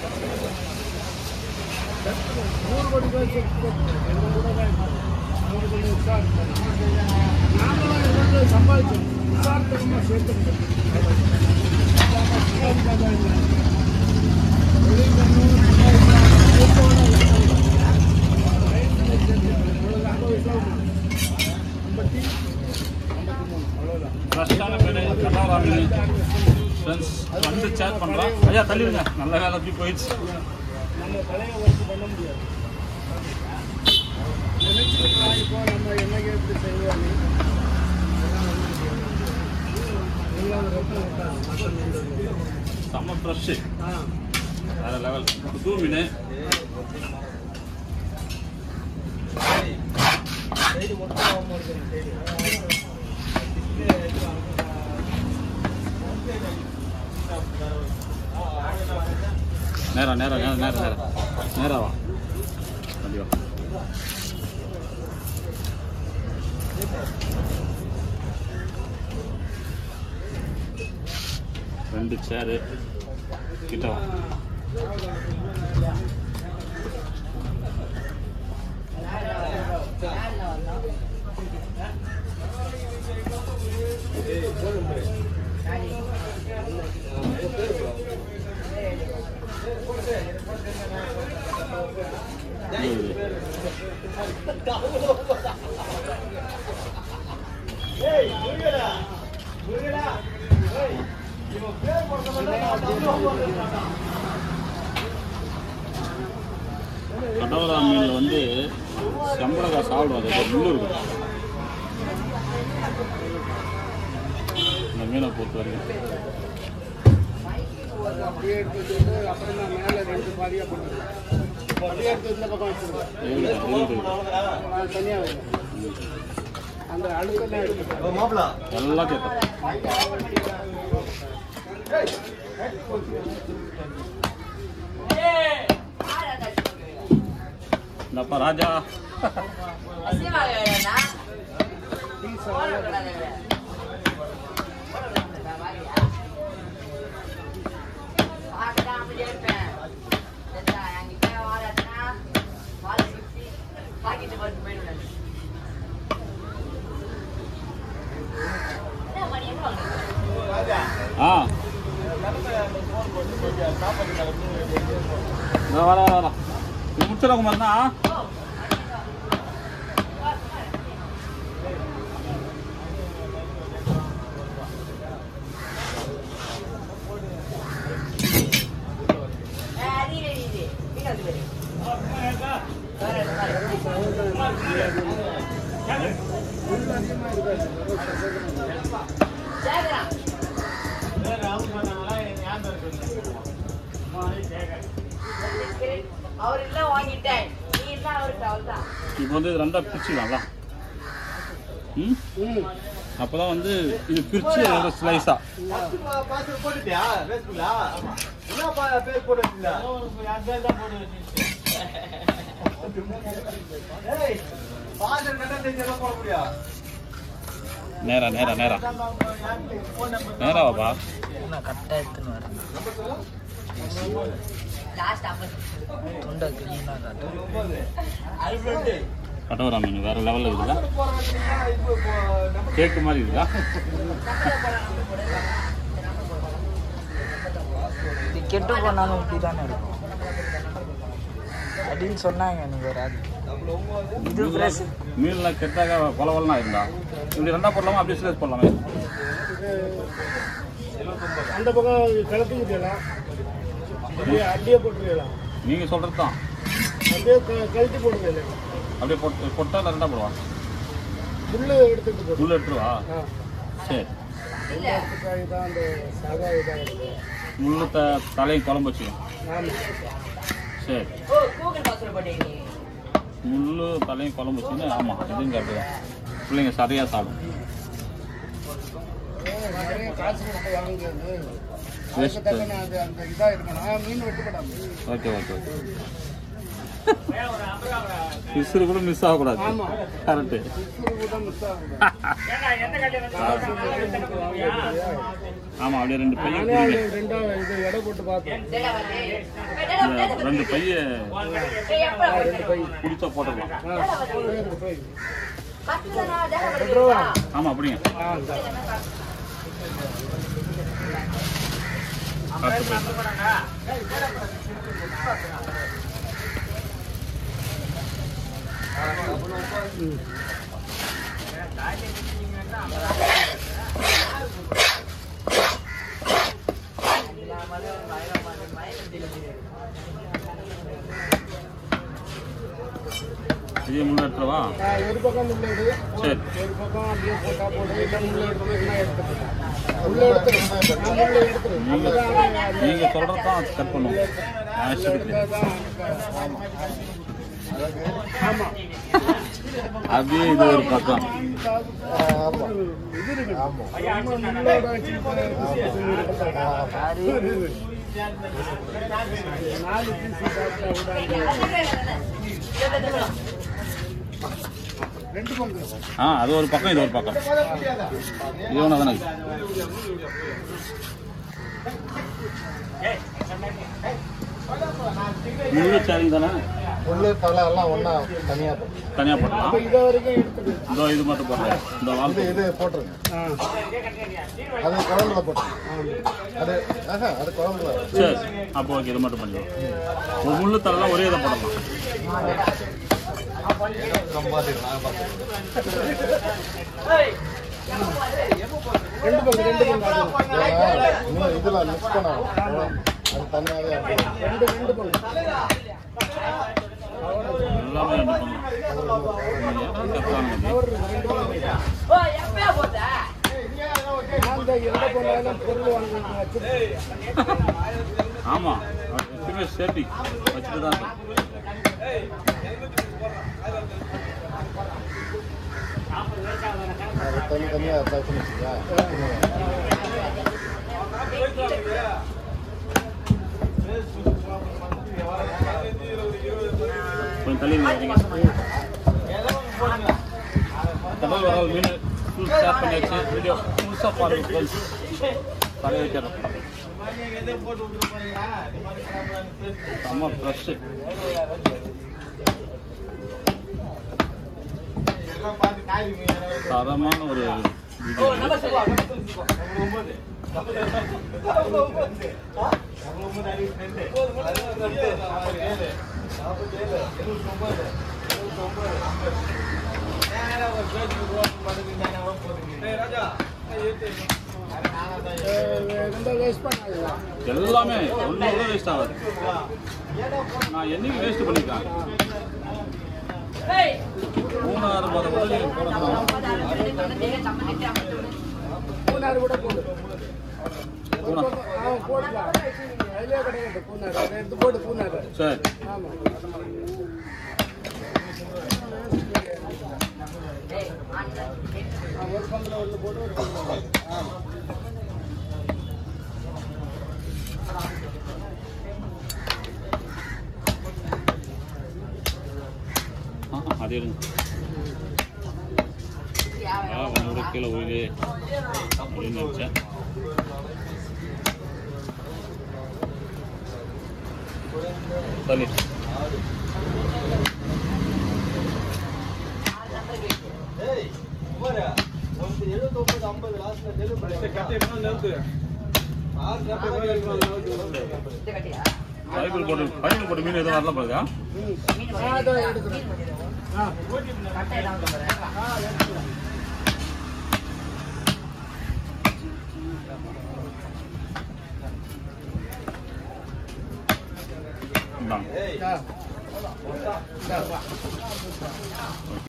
நூறு கோடி ரூபாய் செக் போட்டு என்ன கூட அவங்க கொஞ்சம் விசாரிப்பாங்க நாமளும் எதாவது சம்பாதிச்சோம் விசாரத்தனமா சேர்த்து ஃப்ரெஷ்ஷான மீன் கட்டாவரா மீன் ஃப்ரெண்ட்ஸ் வந்து சேர் பண்ணுறோம் ஐயா தள்ளிடுங்க நல்ல வேலை அப்படி போயிடுச்சு நம்ம தலையை ஒர்க் பண்ண முடியாது நினைச்சிருக்கலாம் இப்போ நம்ம என்னைக்கு எப்படி செய்வாங்க எல்லாம் ரொம்ப விட்டாங்க மட்டன் மீன். செம்ம ஃப்ரெஷ்ஷு ஆ வேறு லெவல் புது மீன் நேரா நேரா நேரா நேரா நேரா நேரா வா கண்டிப்பா ரெண்டு சேரு கிட்ட வா கடவுளா மீனில் வந்து செம்படக்காய் சாப்பிடுவாங்க அது முள்ளு இருக்கும் இந்த மீனை பொறுத்த வரைக்கும் அப்படியே எடுத்து வச்சுட்டு அப்புறம் நான் மேலே ரெண்டு பாதியாக பண்ணுவேன் அப்படியே எடுத்து இந்த பக்கம் வச்சுருவேன் எவ்வளோ எவ்வளோ நான் தனியாக வைப்பேன் அந்த அழுக்கெல்லாம் எடுத்துப்பேன் எல்லாம் கேட்கும் இந்தப்பா ராஜா ஆ இதோ வர வர வர இது முடிச்சிட குமார்னா அவர் இல்ல வாங்கிட்டேன் நீ இல்ல அவருக்கு அவர்தான் இப்போ வந்து இது ரெண்டா பிரிச்சுக்கலாம்ல ம் ம் அப்போ தான் வந்து இது பிரிச்சு ஒரு ஸ்லைஸாக போட்டுட்டியா பேஸ்புக்ல என்னப்பா பேர் போட்டு வச்சிருந்தா ஏய் பாதர் கட்ட தெரிஞ்சா போட முடியும் நேரா நேரா நேரா நேரா வாப்பா நான் கரெக்டாக எடுத்துன்னு வரேன் லாஸ்ட் அப்ப தொண்டை க்ளீனாக காட்டும் கட்டவரா மீன் வேற லெவலில் இருக்குதா கேக்கு மாதிரி இருக்குதா இது கெட்டு போனாலும் இப்படி தானே இருக்கும் அப்படின்னு சொன்னாங்க எனக்கு ஒரு ஆள் இது ஃப்ரெஷ் மீன்லாம் கெட்டாக கொலவலாம் இருந்தா இப்படி ரெண்டா போடலாமா அப்படியே ஸ்லைஸ் போடலாமே அந்த பக்கம் கலத்திக்கிட்டலாம் அப்படியே அப்படியே போட்டுருக்கலாம் நீங்கள் சொல்கிறது தான் அப்படியே க- கழட்டி போடுங்க அப்படியே போட்டு போட்டா இல்லை ரெண்டா போடுவா புல்லு எடுத்துட்டு போடு உள்ள எடுத்துருவா ஆ சரி எந்த இடத்துக்காக தான் அந்த சாதா இதாக இருக்குது முள்ளு த தலையும் குழம்பு வச்சுக்கோ ஆமாம் சரி ஓ கூகுள் பாஸ்வேர்ட் போட்டீங்க நீ முள்ளு தலையும் குழம்பு வச்சுன்னு ஆமாம் இதுவும் கரெக்டு தான் பிள்ளைங்க சரியாக சாப்பிடும் நிறைய காசு கொடுத்து வாங்குறது Waste. அதுக்கு தக்கன அது அந்த இதாக இருக்கணும் ஆ, மீன் வெட்டுப்படாது ஓகே ஓகே ஓகே விசிறு கூட மிஸ் ஆகக்கூடாது ஆமாம் கரெக்டு கூட மிஸ் ஆகும் காசு கொடுத்து வாங்கலையா? ஆமா அப்படியே ரெண்டு பைய நானே குடிங்க. அது ரெண்டா இது எடை போட்டு பார்த்தேன் இந்த ரெண்டு பைய ரெண்டு பை குடிச்சா போட்டுக்கலாம் ஆ ரெண்டு பை ரூபா ஆமா அப்படிங்க ஆ இந்த. பத்து பை இதே முள்ள எடுத்துவா ஆ, ஒரு பக்கம் முள்ள எடு சரி ஒரு பக்கம் அப்படியே போட்டா போடு இல்லை முள்ள எடுத்துருக்குன்னா எடுத்துக்கலாம் முள்ள எடுத்துரு நான் முள்ள எடுத்துரு நீங்க அப்பதான் நீங்க சொல்றது தான் கட் பண்ணுவோம் நான் இஷ்டத்துக்கு ஆமா அப்படியே இது ஒரு பக்கம் இது இருக்கு ஆமா முள்ளோட வச்சு நாலு பீஸ் சாப்பிட்டா கூட ரெண்டு பங்கு ஆ அது ஒரு பக்கம் இது ஒரு பக்கம் இது ஒன்று தானே முழு சேரிங் தானே முள்ளு தலை எல்லாம் ஒன்றா தனியாக தனியாக போடலாம் அப்ப இதை வரைக்கும் எடுத்துடு இதோ இது மட்டும் போடுறேன் இந்த வால் இது இது போட்டுருங்க ஆ அது குழம்புல போட்டுருங்க அது ஆஹா அது குழம்புல சரி அப்போ ஓகே இது மட்டும் பண்ணிடுவோம் ஒரு முள்ளு தரலாம் ஒரே இதை போடலாம் ரெண்டு பங்கு ரெண்டு பங்கு ஆகும். இன்னும் இதில் மிக்ஸ் பண்ணலாம் அது தனியாகவே அப்படியே ரெண்டு ரெண்டு பங்கு எல்லாமே ரெண்டு பண்ணலாம் கத்துறாங்க ஒரு ரெண்டு பங்கு நான் இந்த எடை போனாலும் பொருள் வாங்கி வச்சு ஆமா அது எப்பயுமே சேஃப்டி வச்சுட்டு தான் இருக்கும். அது தனி தனியாக பேக் பண்ணி வச்சுக்கா கொஞ்சம் தள்ளி நிற்கிறீங்க கடல் வரால் மீன் ஃபுல் ஸ்டார்ட் பண்ணியாச்சு வீடியோ முழுசாக பாருங்க ஃப்ரெண்ட்ஸ் தலையை வைக்கிறோம் செம்ம ஃப்ரெஷ்ஷு தரமான ஒரு வீடியோ ரொம்ப வேஸ்ட் பண்ணாதீங்க எல்லாமே ஒன்று கூட வேஸ்ட் ஆகாது நான் என்னைக்கு வேஸ்ட் பண்ணிருக்கேன் மூணாறு மத முதல் போடணும் பூனாறு கூட போடு ஒரு பூனா. பக்கம் ஆ போடலாம் அதிலே கிடையாது பூனாறு அதை எடுத்து போடு பூனாறு சரி ஆமா ஆ, ஒரு பங்குல ஒன்று போட்டு ஒரு பங்குல ஒண்ணு. ஆ அது எடுங்க ஆ ஒன்று கீழே உயிர் அப்படின்னு நினச்சேன் தண்ணி எழுபத்தொம்பது ஐம்பது லாஸ்ட்ல டெலிவரி பைபிள் போட்டு பைபிள் போட்டு மீன் எதுவும் வரல பாருங்க ஆ, அதோ எடுக்கிறேன் ஆ இந்தாங்க ஆ. ஆ.